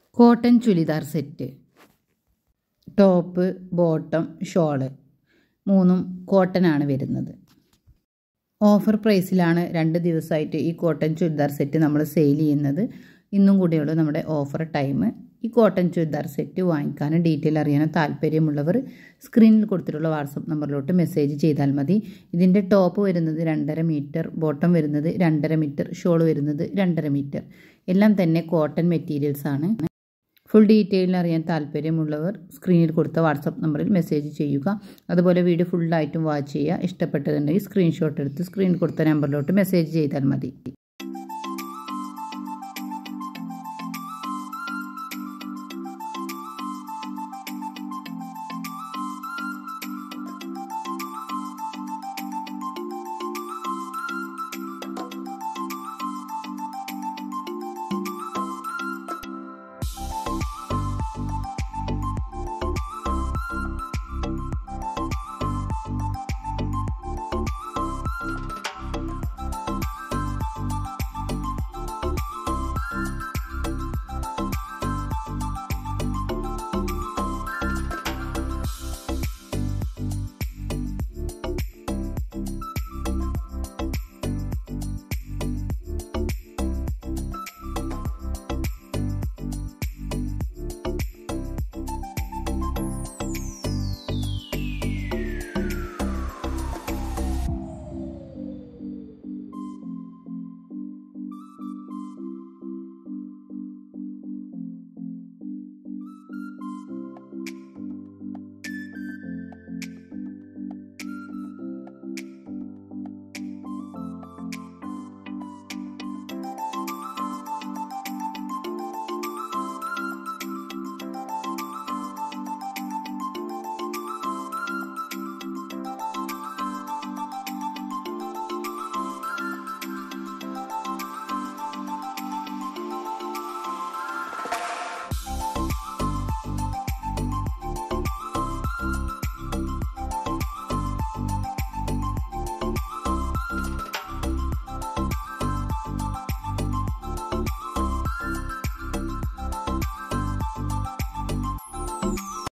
cotton churidar set top bottom shawl മൂന്നും കോട്ടനാണ് വരുന്നത് ഓഫർ പ്രൈസിലാണ് രണ്ട് ദിവസമായിട്ട് ഈ കോട്ടൺ ചുരിദാർ സെറ്റ് നമ്മൾ സെയിൽ ചെയ്യുന്നത് ഇന്നും കൂടിയുള്ളൂ നമ്മുടെ ഓഫർ ടൈം ഈ കോട്ടൺ ചുരിദാർ സെറ്റ് വാങ്ങിക്കാനും ഡീറ്റെയിൽ അറിയാനും താല്പര്യമുള്ളവർ സ്ക്രീനിൽ കൊടുത്തിട്ടുള്ള വാട്സപ്പ് നമ്പറിലോട്ട് മെസ്സേജ് ചെയ്താൽ മതി ഇതിൻ്റെ ടോപ്പ് വരുന്നത് രണ്ടര മീറ്റർ ബോട്ടം വരുന്നത് രണ്ടര മീറ്റർ ഷോൾ വരുന്നത് രണ്ടര മീറ്റർ എല്ലാം തന്നെ കോട്ടൺ മെറ്റീരിയൽസ് ആണ് ഫുൾ ഡീറ്റെയിൽ അറിയാൻ താല്പര്യമുള്ളവർ സ്ക്രീനിൽ കൊടുത്ത വാട്സപ്പ് നമ്പറിൽ മെസ്സേജ് ചെയ്യുക അതുപോലെ വീഡിയോ ഫുള്ളായിട്ടും വാച്ച് ചെയ്യുക ഇഷ്ടപ്പെട്ടതുണ്ടെങ്കിൽ സ്ക്രീൻഷോട്ട് എടുത്ത് സ്ക്രീനിൽ കൊടുത്ത നമ്പറിലോട്ട് മെസ്സേജ് ചെയ്താൽ മതി